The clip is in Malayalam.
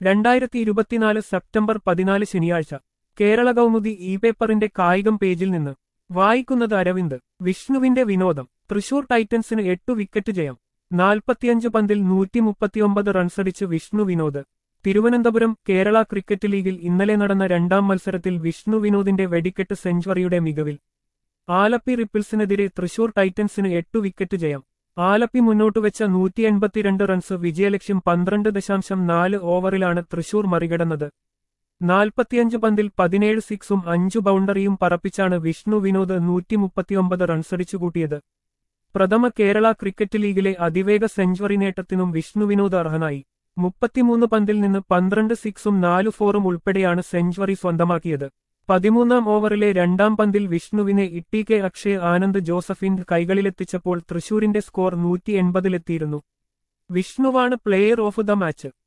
രണ്ടായിരത്തി ഇരുപത്തിനാല് സെപ്റ്റംബർ പതിനാല് ശനിയാഴ്ച കേരള കൗമുദി ഇ പേപ്പറിന്റെ കായികം പേജിൽ നിന്ന് വായിക്കുന്നത് അരവിന്ദ് വിഷ്ണുവിന്റെ വിനോദം തൃശൂർ ടൈറ്റൻസിന് എട്ടു വിക്കറ്റ് ജയം നാൽപ്പത്തിയഞ്ച് പന്തിൽ നൂറ്റി മുപ്പത്തിയൊമ്പത് റൺസടിച്ച് വിഷ്ണു വിനോദ് തിരുവനന്തപുരം കേരള ക്രിക്കറ്റ് ലീഗിൽ ഇന്നലെ നടന്ന രണ്ടാം മത്സരത്തിൽ വിഷ്ണു വിനോദിന്റെ വെടിക്കെട്ട് സെഞ്ചുറിയുടെ മികവിൽ ആലപ്പി റിപ്പിൾസിനെതിരെ തൃശൂർ ടൈറ്റൻസിന് എട്ടു വിക്കറ്റ് ജയം ആലപ്പി മുന്നോട്ടുവെച്ച നൂറ്റി എൺപത്തിരണ്ട് റൺസ് വിജയലക്ഷ്യം പന്ത്രണ്ട് ദശാംശം നാല് ഓവറിലാണ് തൃശൂർ മറികടന്നത് നാൽപ്പത്തിയഞ്ച് പന്തിൽ പതിനേഴ് സിക്സും അഞ്ചു ബൗണ്ടറിയും പറപ്പിച്ചാണ് വിഷ്ണു വിനോദ് നൂറ്റി മുപ്പത്തിയൊമ്പത് റൺസടിച്ചുകൂട്ടിയത് പ്രഥമ കേരള ക്രിക്കറ്റ് ലീഗിലെ അതിവേഗ സെഞ്ചുറി നേട്ടത്തിനും വിഷ്ണു വിനോദ് അർഹനായി മുപ്പത്തിമൂന്ന് പന്തിൽ നിന്ന് പന്ത്രണ്ട് സിക്സും നാലു ഫോറും ഉൾപ്പെടെയാണ് സെഞ്ചുറി സ്വന്തമാക്കിയത് പതിമൂന്നാം ഓവറിലെ രണ്ടാം പന്തിൽ വിഷ്ണുവിനെ ഇട്ടി കെ അക്ഷയ് ആനന്ദ് ജോസഫിൻ കൈകളിലെത്തിച്ചപ്പോൾ തൃശൂരിന്റെ സ്കോർ നൂറ്റി എൺപതിലെത്തിയിരുന്നു വിഷ്ണുവാണ് പ്ലെയർ ഓഫ് ദ മാച്ച്